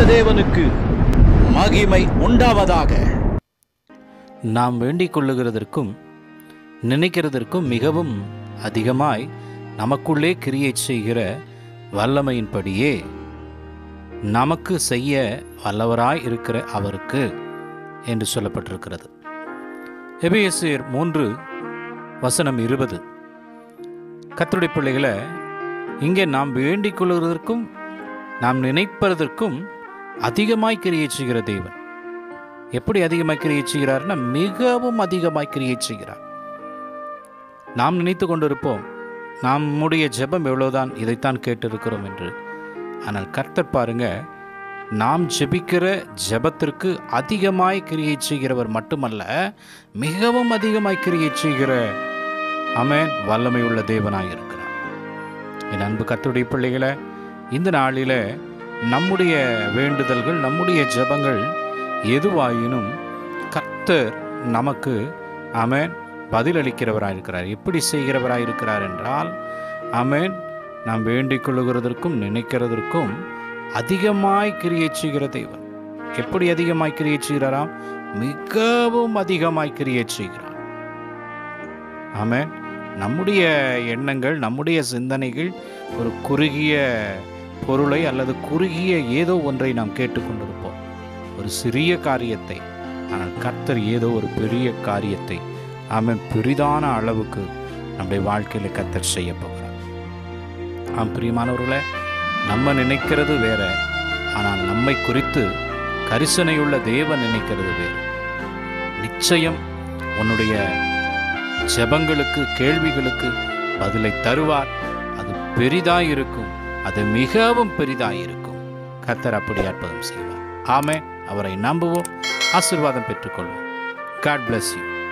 தேவனுக்கு மகிமை உண்டாவதாக நாம் வேண்டிக் கொள்ளுகிறதற்கும் நினைக்கிறதற்கும் மிகவும் அதிகமாய் நமக்குள்ளே கிரியை செய்கிற வல்லமையின்படியே நமக்கு செய்ய வல்லவராய் இருக்கிற அவருக்கு என்று சொல்லப்பட்டிருக்கிறது எபிஎஸ்சியர் மூன்று வசனம் இருபது கர்த்தருடைய பிள்ளைகளை இங்கே நாம் வேண்டிக் கொள்வதற்கும் நாம் நினைப்பதற்கும் அதிகமாய் கிரியை செய்கிற தேவன் எப்படி அதிகமாய் கிரியை செய்கிறார்னா மிகவும் அதிகமாய் கிரியை செய்கிறார் நாம் நினைத்து கொண்டிருப்போம் நம்முடைய ஜெபம் எவ்வளவுதான் இதைத்தான் கேட்டிருக்கிறோம் என்று ஆனால் கர்த்தர் பாருங்க நாம் ஜெபிக்கிற ஜெபத்திற்கு அதிகமாய் கிரியை செய்கிறவர் மட்டுமல்ல மிகவும் அதிகமாய் கிரியை செய்கிற அமேன் வல்லமையுள்ள தேவனாய் இருக்கிறார் என் அன்பு கர்த்தருடைய பிள்ளைகளை இந்த நாளில் நம்முடைய வேண்டுதல்கள் நம்முடைய ஜெபங்கள் எதுவாயினும் கர்த்தர் நமக்கு அமேன் பதிலளிக்கிறவராக இருக்கிறார் எப்படி செய்கிறவராக இருக்கிறார் என்றால் அமேன் நாம் வேண்டிக் கொள்ளுகிறதற்கும் நினைக்கிறதற்கும் அதிகமாய் கிரியை செய்கிற தேவன் எப்படி அதிகமாய் கிரியை செய்கிறாராம் மிகவும் அதிகமாய் கிரியை செய்கிறார் ஆமென் நம்முடைய எண்ணங்கள் நம்முடைய சிந்தனைகள் ஒரு குறுகிய பொருளை அல்லது குறுகிய ஏதோ ஒன்றை நாம் கேட்டுக்கொண்டிருப்போம் ஒரு சிறிய காரியத்தை ஆனால் கர்த்தர் ஏதோ ஒரு பெரிய காரியத்தை ஆமென் பெரிதான அளவுக்கு நம்முடைய வாழ்க்கையில் கர்த்தர் செய்ய போகிறார் ஆம் பிரியமானவர்களே நம்ம நினைக்கிறது வேற ஆனால் நம்மை குறித்து கரிசனையுள்ள தேவன் நினைக்கிறது வேறு நிச்சயம் உன்னுடைய ஜெபங்களுக்கு கேள்விகளுக்கு பதிலை தருவார் அது பெரிதாய் இருக்கும் அது மிகவும் பெரிதாய் இருக்கும் கர்த்தர் அப்படி அற்புதம் செய்வார் ஆமே அவரை நம்புவோம் ஆசீர்வாதம் பெற்றுக்கொள்வோம் காட் bless you